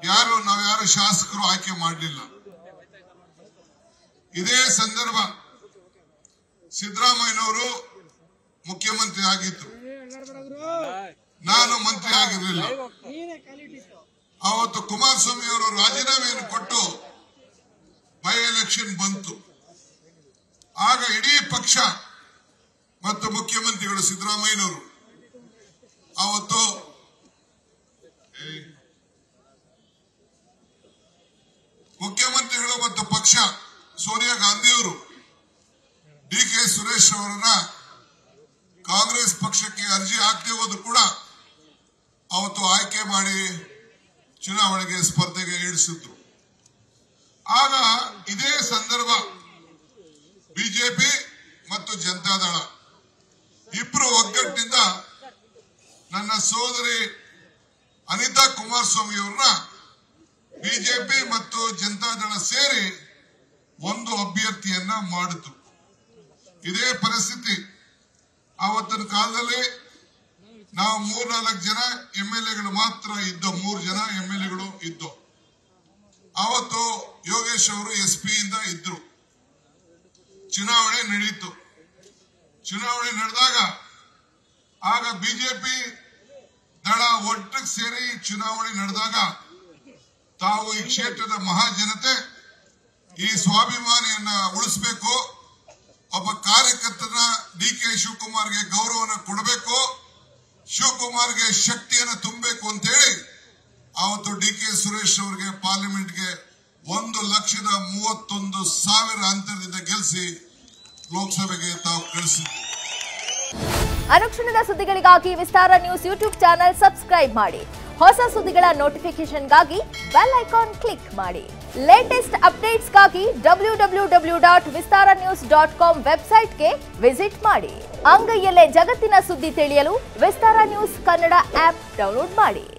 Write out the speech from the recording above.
ಯಾರು ನಾವ್ಯಾರು ಶಾಸಕರು ಆಯ್ಕೆ ಮಾಡಲಿಲ್ಲ ಇದೇ ಸಂದರ್ಭ ಸಿದ್ದರಾಮಯ್ಯನವರು ಮುಖ್ಯಮಂತ್ರಿ ಆಗಿದ್ರು ನಾನು ಮಂತ್ರಿ ಆಗಿರಲಿಲ್ಲ ಅವತ್ತು ಕುಮಾರಸ್ವಾಮಿ ಅವರು ರಾಜೀನಾಮೆಯನ್ನು ಕೊಟ್ಟು ಬೈ ಎಲೆಕ್ಷನ್ ಬಂತು ಆಗ ಇಡೀ ಪಕ್ಷ ಮತ್ತು ಮುಖ್ಯಮಂತ್ರಿಗಳು ಸಿದ್ದರಾಮಯ್ಯನವರು ಅವತ್ತು ಏ, ಮುಖ್ಯಮಂತ್ರಿಗಳು ಮತ್ತು ಪಕ್ಷ ಸೋನಿಯಾ ಗಾಂಧಿಯವರು ಡಿ ಕೆ ಸುರೇಶ್ ಅವರನ್ನ ಕಾಂಗ್ರೆಸ್ ಪಕ್ಷಕ್ಕೆ ಅರ್ಜಿ ಹಾಕದೆ ಹೋದ್ರು ಕೂಡ ಅವತ್ತು ಆಯ್ಕೆ ಮಾಡಿ ಚುನಾವಣೆಗೆ ಸ್ಪರ್ಧೆಗೆ ಇಳಿಸಿದ್ರು ಆಗ ಇದೇ ಸಂದರ್ಭ ಬಿಜೆಪಿ ಮತ್ತು ಜನತಾದಳ ಇಬ್ರು ಒಗ್ಗಟ್ಟಿನಿಂದ ನನ್ನ ಸೋದರಿ ಅನಿತಾ ಕುಮಾರಸ್ವಾಮಿ ಅವ್ರನ್ನ ಬಿಜೆಪಿ ಮತ್ತು ಜನತಾದಳ ಸೇರಿ ಒಂದು ಅಭ್ಯರ್ಥಿಯನ್ನ ಮಾಡಿತು ಇದೇ ಪರಿಸ್ಥಿತಿ ಆವತ್ತಿನ ಕಾಲದಲ್ಲಿ ನಾವು ಮೂರ್ನಾಲ್ಕು ಜನ ಎಂ ಎಲ್ ಎಗಳು ಮಾತ್ರ ಇದ್ದೋ ಮೂರು ಜನ ಎಂ ಎಲ್ ಎಗಳು ಇದ್ದೋ ಅವತ್ತು ಯೋಗೇಶ್ ಅವರು ಎಸ್ ಪಿ ಇಂದ ಇದ್ರು ಚುನಾವಣೆ ನಡೆಯಿತು ಚುನಾವಣೆ ನಡೆದಾಗ ಆಗ ಬಿಜೆಪಿ ದಳ ಒಟ್ಟಿಗೆ ಸೇರಿ ಚುನಾವಣೆ ನಡೆದಾಗ ತಾವು ಈ ಕ್ಷೇತ್ರದ ಮಹಾಜನತೆ ಈ ಸ್ವಾಭಿಮಾನಿಯನ್ನ ಉಳಿಸಬೇಕು ಒಬ್ಬ ಕಾರ್ಯಕರ್ತನ ಡಿ ಕೆ ಶಿವಕುಮಾರ್ಗೆ ಗೌರವನ ಕೊಡಬೇಕು ಶಿವಕುಮಾರ್ಗೆ ಶಕ್ತಿಯನ್ನ ತುಂಬಬೇಕು ಅಂತ ಹೇಳಿ ಅವತ್ತು ಡಿ ಕೆ ಸುರೇಶ್ ಅವರಿಗೆ ಪಾರ್ಲಿಮೆಂಟ್ಗೆ ಒಂದು ಲಕ್ಷದ ಮೂವತ್ತೊಂದು ಸಾವಿರ ಅಂತರದಿಂದ ಗೆಲ್ಲಿಸಿ ಲೋಕಸಭೆಗೆ ತಾವು ಕಳಿಸಿದ್ರು ಅನುಕ್ಷಣದ ಸುದ್ದಿಗಳಿಗಾಗಿ Vistara news YouTube channel subscribe ಮಾಡಿ ಹೊಸ ಸುದ್ದಿಗಳ ನೋಟಿಫಿಕೇಶನ್ಗಾಗಿ ಬೆಲ್ ಐಕಾನ್ ಕ್ಲಿಕ್ ಮಾಡಿ ಲೇಟೆಸ್ಟ್ ಅಪ್ಡೇಟ್ಸ್ಗಾಗಿ W W W dot Vistara news dot com ವೆಬ್ಸೈಟ್ಗೆ ವಿಸಿಟ್ ಮಾಡಿ ಅಂಗೈಯಲ್ಲೇ ಜಗತ್ತಿನ ಸುದ್ದಿ ತಿಳಿಯಲು Vistara news Kannada app download ಮಾಡಿ